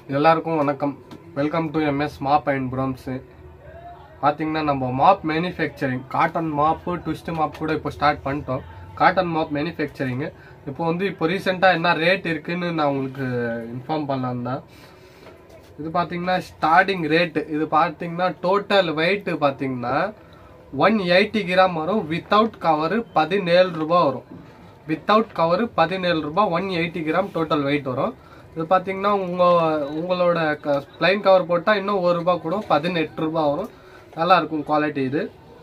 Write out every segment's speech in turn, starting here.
எல்லாருக்கும் வணக்கம் welcome to MS mop and brooms பார்த்தீங்கன்னா நம்ம mop manufacturing cotton mop twist mop கூட இப்போ ஸ்டார்ட் பண்ணிட்டோம் காட்டன் மாப் மேனுஃபேக்சரிங்கு இப்போ வந்து இப்போ ரீசெண்டாக என்ன ரேட் இருக்குன்னு நான் உங்களுக்கு இன்ஃபார்ம் பண்ணலாம் தான் இது பார்த்தீங்கன்னா ஸ்டார்டிங் ரேட்டு இது பார்த்தீங்கன்னா டோட்டல் வெயிட் பார்த்தீங்கன்னா ஒன் எயிட்டி கிராம் வரும் வித்தவுட் கவரு பதினேழு ரூபாய் வரும் வித்தவுட் கவரு பதினேழு ரூபாய் one eighty gram total weight வரும் இது பார்த்தீங்கன்னா உங்கள் உங்களோட க ப்ளைன் கவர் போட்டால் இன்னும் ஒரு ரூபா கூட பதினெட்டு ரூபாய் வரும் நல்லா இருக்கும் குவாலிட்டி இது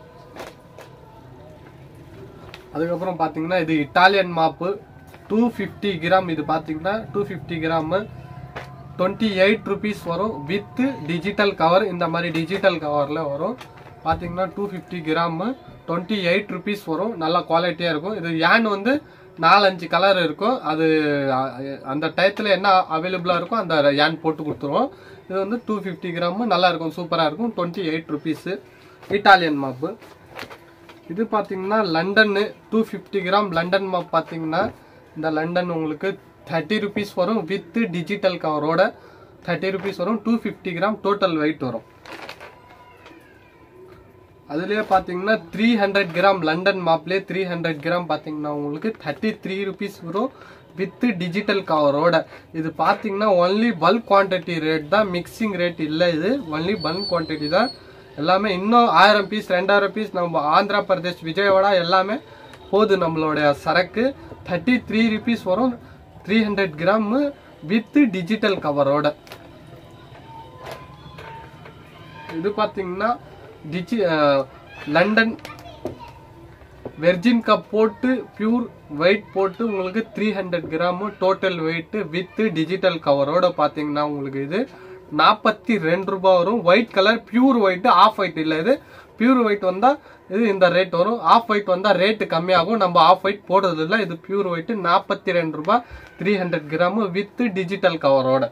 அதுக்கப்புறம் பார்த்தீங்கன்னா இது Italian mop two fifty gram இது பார்த்தீங்கன்னா two fifty gram twenty eight rupees வரும் வித் டிஜிட்டல் கவர் இந்த மாதிரி டிஜிட்டல் கவரில் வரும் பார்த்தீங்கன்னா two fifty gram twenty eight rupees வரும் நல்ல குவாலிட்டியாக இருக்கும் இது ஏன் வந்து நாலஞ்சு கலர் இருக்கும் அது அ- அந்த டயத்தில் என்ன அவைலபிளாக இருக்கோ அந்த ஏன் போட்டு கொடுத்துருவோம் இது வந்து டூ ஃபிஃப்டி கிராமு நல்லா இருக்கும் சூப்பராக இருக்கும் twenty eight rupees Italian mop இது பார்த்தீங்கன்னா லண்டன்னு two fifty gram London mop பார்த்தீங்கன்னா இந்த லண்டன் உங்களுக்கு தேர்ட்டி ருபீஸ் வரும் வித் டிஜிட்டல் கவரோட தேர்ட்டி ருபீஸ் வரும் two fifty gram total weight வரும் அதுலேயே பார்த்தீங்கன்னா த்ரீ ஹண்ட்ரட் கிராம் லண்டன் மாப்லேயே த்ரீ ஹண்ட்ரட் கிராம் பார்த்தீங்கன்னா உங்களுக்கு தேர்ட்டி த்ரீ ருபீஸ் வரும் வித் டிஜிட்டல் கவரோட இது பார்த்தீங்கன்னா ஒன்லி பல்க் குவான்டிட்டி ரேட் தான் மிக்சிங் ரேட் இல்லை இது ஒன்லி பல்க் குவான்டிட்டி தான் எல்லாமே இன்னும் ஆயிரம் பீஸ் ரெண்டாயிரம் பீஸ் நம்ம ஆந்திரா பிரதேஷ் விஜயவாடா எல்லாமே போகுது நம்மளுடைய சரக்கு தேர்ட்டி த்ரீ ருபீஸ் வரும் three hundred gram with digital கவரோட இது பார்த்தீங்கன்னா டிஜி லண்டன் வெர்ஜின் கப் போட்டு பியூர் வெயிட் போட்டு உங்களுக்கு three hundred gram total weight with digital கவரோட பார்த்தீங்கன்னா உங்களுக்கு இது நாற்பத்தி ரெண்டு ரூபாய் வரும் white colour pure white off white இல்லை இது பியூர் ஒயிட் வந்தால் இது இந்த ரேட் வரும் ஆஃப் ஒயிட் வந்தால் ரேட்டு கம்மியாகும் நம்ம ஆஃப் ஒயிட் போடுறது இல்லை இது பியூர் ஒயிட் நாற்பத்தி ரெண்டு ரூபாய் three hundred gram with digital கவரோட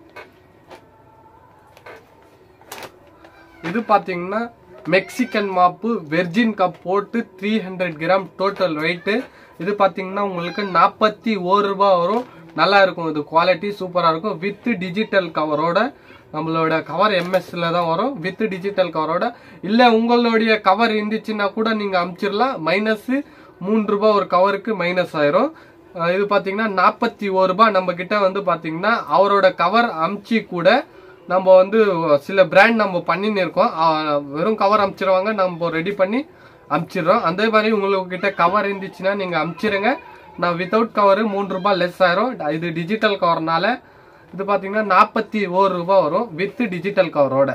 இது பார்த்தீங்கன்னா மெக்சிகன் மாப்பு வெர்ஜின் கப் போட்டு three hundred gram total weight இது பார்த்தீங்கன்னா உங்களுக்கு நாற்பத்தி ஓரு ரூபாய் வரும் நல்லா இருக்கும் இது குவாலிட்டி சூப்பராக இருக்கும் வித் டிஜிட்டல் கவரோட நம்மளோட கவர் எம்எஸ்ல தான் வரும் வித் டிஜிட்டல் கவரோட இல்லை உங்களுடைய கவர் இருந்துச்சுன்னா கூட நீங்கள் அமுச்சிடலாம் மைனஸ் மூணு ரூபாய் ஒரு கவருக்கு மைனஸ் ஆயிரும் அஹ் இது பார்த்தீங்கன்னா நாற்பத்தி ஓரு ரூபாய் நம்ம கிட்ட வந்து பார்த்தீங்கன்னா அவரோட கவர் அமுச்சி கூட நம்ம வந்து சில பிராண்ட் நம்ம பண்ணின்னு இருக்கோம் அஹ் வெறும் கவர் அமுச்சிடுவாங்க நம்ம ரெடி பண்ணி அமுச்சிடுறோம் அதே மாதிரி உங்ககிட்ட கவர் இருந்துச்சுன்னா நீங்கள் அமுச்சிருங்க நான் வித்தவுட் கவர் மூணு ரூபாய் லெஸ் ஆயிரும் இது டிஜிட்டல் கவர்னால இது பார்த்தீங்கன்னா நாற்பத்தி ஓரு ரூபாய் வரும் வித் டிஜிட்டல் கவரோட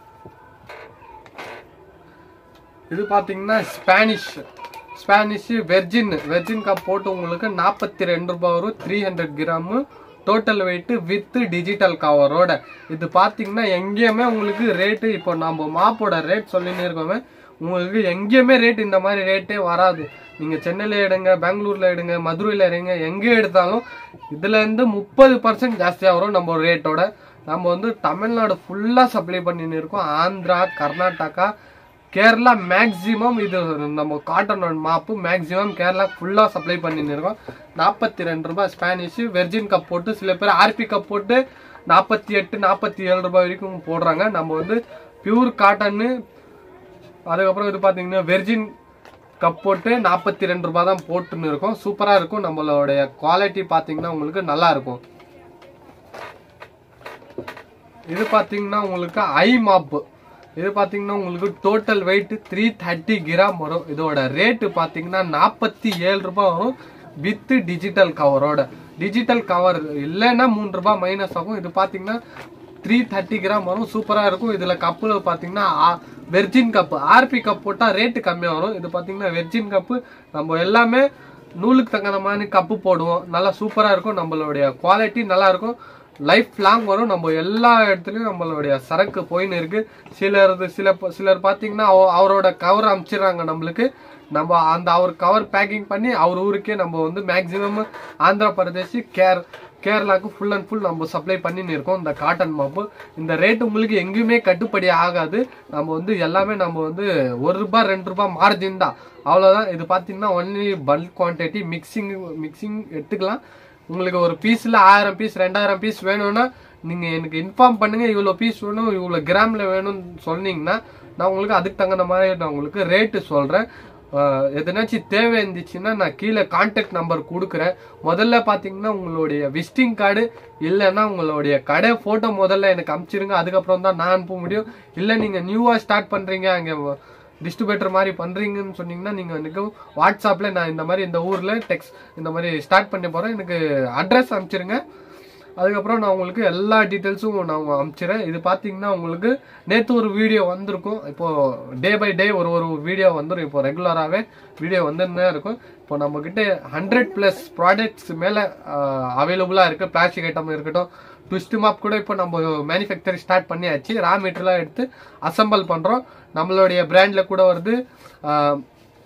இது பார்த்தீங்கன்னா Spanish Spanish virgin virgin cup போட்டு உங்களுக்கு நாற்பத்தி ரெண்டு ரூபாய் வரும் three hundred gram total weight with digital கவரோட இது பார்த்தீங்கன்னா எங்கேயுமே உங்களுக்கு ரேட்டு இப்போ நம்ம மாப்போட ரேட் சொல்லினே இருக்கோமே உங்களுக்கு எங்கேயுமே ரேட் இந்த மாதிரி ரேட்டே வராது நீங்கள் சென்னையில் எடுங்க பெங்களூரில் எடுங்க மதுரையில் எடுங்க எங்கே எடுத்தாலும் இதுலேருந்து முப்பது பர்சன்ட் ஜாஸ்தியாக வரும் நம்ம ரேட்டோட நம்ம வந்து தமிழ்நாடு ஃபுல்லாக சப்ளை பண்ணின்னு இருக்கோம் ஆந்திரா கர்நாடகா கேரளா மேக்ஸிமம் இது நம்ம காட்டன் மாப்பு மேக்ஸிமம் கேரளா ஃபுல்லாக சப்ளை பண்ணின்னு இருக்கோம் நாற்பத்தி ரெண்டு ரூபாய் ஸ்பானிஷ் வெர்ஜின் கப் போட்டு சில பேர் ஆர்பி கப் போட்டு நாற்பத்தி எட்டு நாற்பத்தி ஏழு ரூபாய் வரைக்கும் போடுறாங்க நம்ம வந்து பியூர் காட்டன்னு அதுக்கப்புறம் இது பார்த்தீங்கன்னா வெர்ஜின் கப் போட்டு நாற்பத்தி ரெண்டு ரூபாய் தான் போட்டுன்னு இருக்கோம் சூப்பராக இருக்கும் நம்மளுடைய குவாலிட்டி பார்த்தீங்கன்னா உங்களுக்கு நல்லா இருக்கும் இது பார்த்தீங்கன்னா உங்களுக்கு ஐ மாப்பு இது பார்த்தீங்கன்னா உங்களுக்கு total weight three thirty gram வரும் இதோட ரேட்டு பார்த்தீங்கன்னா நாற்பத்தி ஏழு ரூபாய் வரும் வித் டிஜிட்டல் கவரோட டிஜிட்டல் கவர் இல்லைன்னா மூணு ரூபாய் மைனஸ் ஆகும் இது பார்த்தீங்கன்னா த்ரீ தேர்ட்டி கிராம் வரும் சூப்பராக இருக்கும் இதில் கப்பில் பார்த்தீங்கன்னா வெர்ஜின் கப்பு ஆர்பி கப் போட்டால் ரேட்டு கம்மியாக வரும் இது பார்த்தீங்கன்னா வெர்ஜின் கப்பு நம்ம எல்லாமே நூலுக்கு தகுந்த மாதிரி கப்பு போடுவோம் நல்லா சூப்பராக இருக்கும் நம்மளுடைய குவாலிட்டி நல்லா இருக்கும் லைஃப் லாங் வரும் நம்ம எல்லா இடத்துலையும் நம்மளுடைய சரக்கு போயின்னு இருக்கு சிலர் சில சிலர் பார்த்தீங்கன்னா அவ- அவரோட கவர் அமுச்சிடுறாங்க நம்மளுக்கு நம்ம அந்த அவர் கவர் பேக்கிங் பண்ணி அவர் ஊருக்கே நம்ம வந்து மேக்ஸிமம் ஆந்திரா பிரதேஷ் கேர் கேரளாவுக்கு ஃபுல் அண்ட் ஃபுல் நம்ம சப்ளை பண்ணின்னு இருக்கோம் இந்த காட்டன் மாப்பு இந்த ரேட் உங்களுக்கு எங்கேயுமே கட்டுப்படி ஆகாது நம்ம வந்து எல்லாமே நம்ம வந்து ஒரு ரூபாய் ரெண்டு ரூபாய் மார்ஜின் தான் அவ்வளோதான் இது பார்த்தீங்கன்னா only bulk quantity mixing mixing எடுத்துக்கலாம் உங்களுக்கு ஒரு பீஸில் ஆயிரம் பீஸ் ரெண்டாயிரம் பீஸ் வேணும்னா நீங்கள் எனக்கு இன்ஃபார்ம் பண்ணுங்க இவ்வளோ பீஸ் வேணும் இவ்வளோ கிராமில் வேணும்னு சொன்னீங்கன்னா நான் உங்களுக்கு அதுக்கு தகுந்த மாதிரி நான் உங்களுக்கு ரேட்டு சொல்கிறேன் எதனாச்சும் தேவை இருந்துச்சுன்னா நான் கீழே கான்டாக்ட் நம்பர் கொடுக்குறேன் முதல்ல பார்த்தீங்கன்னா உங்களுடைய விசிட்டிங் கார்டு இல்லைன்னா உங்களுடைய கடை ஃபோட்டோ முதல்ல எனக்கு அனுப்பிச்சிருங்க அதுக்கப்புறம் தான் நான் அனுப்ப முடியும் இல்லை நீங்கள் நியூவாக ஸ்டார்ட் பண்ணுறீங்க அங்கே டிஸ்ட்ரிபியூட்டர் மாதிரி பண்றீங்கன்னு சொன்னீங்கன்னா நீங்க எனக்கு வாட்ஸ்அப்ல நான் இந்த மாதிரி இந்த ஊர்ல டெக்ஸ்ட் இந்த மாதிரி ஸ்டார்ட் பண்ண போறேன் எனக்கு அட்ரஸ் அனுப்பிச்சிருங்க அதுக்கப்புறம் நான் உங்களுக்கு எல்லா டீட்டெயில்ஸும் நான் அனுப்பிச்சிடுறேன் இது பார்த்தீங்கன்னா உங்களுக்கு நேற்று ஒரு வீடியோ வந்திருக்கும் இப்போ டே பை டே ஒரு ஒரு வீடியோ வந்துடும் இப்போ ரெகுலராகவே வீடியோ வந்துன்னு இருக்கும் இப்போ நம்ம கிட்ட ஹண்ட்ரட் ப்ளஸ் ப்ராடக்ட்ஸ் மேலே அவைலபிளாக இருக்கு பிளாஸ்டிக் ஐட்டம் இருக்கட்டும் ட்விஸ்ட் மாப் கூட இப்போ நம்ம மேனுஃபேக்சரிங் ஸ்டார்ட் பண்ணியாச்சு ரா மெட்டீரியலாக எடுத்து அசம்பிள் பண்ணுறோம் நம்மளுடைய பிராண்டில் கூட வருது ஆஹ்,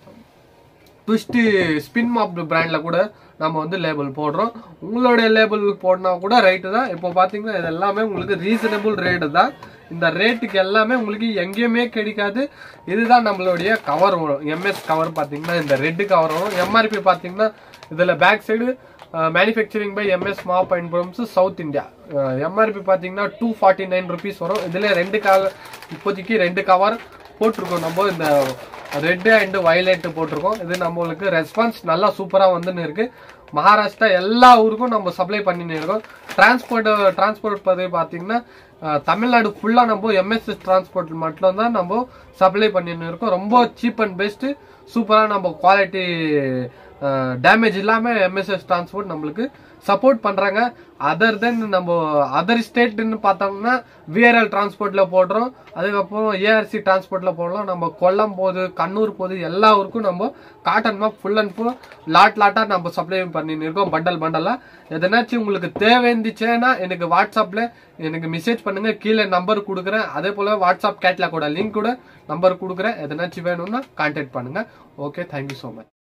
ட்விஸ்ட் ஸ்பின் மாப் பிராண்டில் கூட நம்ம வந்து லேபிள் போடுறோம் உங்களுடைய லேபிள் போடனா கூட ரைட்டு தான் இப்போ பார்த்தீங்கன்னா இது எல்லாமே உங்களுக்கு ரீசனபிள் ரேட்டு தான் இந்த ரேட்டுக்கு எல்லாமே உங்களுக்கு எங்கேயுமே கிடைக்காது இதுதான் நம்மளுடைய கவர் வரும் எம்எஸ் கவர் பார்த்தீங்கன்னா இந்த ரெட்டு கவர் வரும் எம்ஆர்பி பார்த்தீங்கன்னா இதில் back side manufacturing by M S mop and brooms south India MRP பார்த்தீங்கன்னா டூ ஃபார்ட்டி நைன் ருபீஸ் வரும் இதில் ரெண்டு கவர் இப்போதைக்கு ரெண்டு கவர் போட்டிருக்கோம் நம்ம இந்த ரெட்டு அண்ட் வயலட் போட்டிருக்கோம் இது நம்மளுக்கு ரெஸ்பான்ஸ் நல்லா சூப்பராக வந்துன்னு இருக்கு மகாராஷ்டிரா எல்லா ஊருக்கும் நம்ம சப்ளை பண்ணின்னு இருக்கோம் டிரான்ஸ்போர்ட் டிரான்ஸ்போர்ட் பற்றி பார்த்தீங்கன்னா அஹ், தமிழ்நாடு ஃபுல்லாக நம்ம எம்எஸ்எஸ் டிரான்ஸ்போர்ட் மட்டும் தான் நம்ம சப்ளை பண்ணின்னு இருக்கோம் ரொம்ப சீப் அண்ட் பெஸ்ட்டு சூப்பராக நம்ம குவாலிட்டி டேமேஜ் இல்லாமல் எம்எஸ்எஸ் டிரான்ஸ்போர்ட் நம்மளுக்கு சப்போர்ட் பண்றாங்க அதர் தென் நம்ம அதர் ஸ்டேட்னு பார்த்தோம்னா விஆர்எல் டிரான்ஸ்போர்ட்ல போடுறோம் அதுக்கப்புறம் ஏஆர்சி டிரான்ஸ்போர்ட்ல போடலாம் நம்ம கொல்லம் போகுது கண்ணூர் போகுது எல்லா ஊருக்கும் நம்ம cotton mop full and full lot லாட்டா நம்ம சப்ளை பண்ணின்னு இருக்கோம் பண்டல் பண்டலா எதனாச்சும் உங்களுக்கு தேவை இருந்துச்சுன்னா எனக்கு வாட்ஸ்அப்ல எனக்கு மெசேஜ் பண்ணுங்க கீழே நம்பர் கொடுக்குறேன் அதே போல வாட்ஸ்அப் கேட்லாக்கோட லிங்க் கூட நம்பர் கொடுக்குறேன் எதனாச்சும் வேணும்னா கான்டாக்ட் பண்ணுங்க ஓகே தேங்க்யூ ஸோ மச்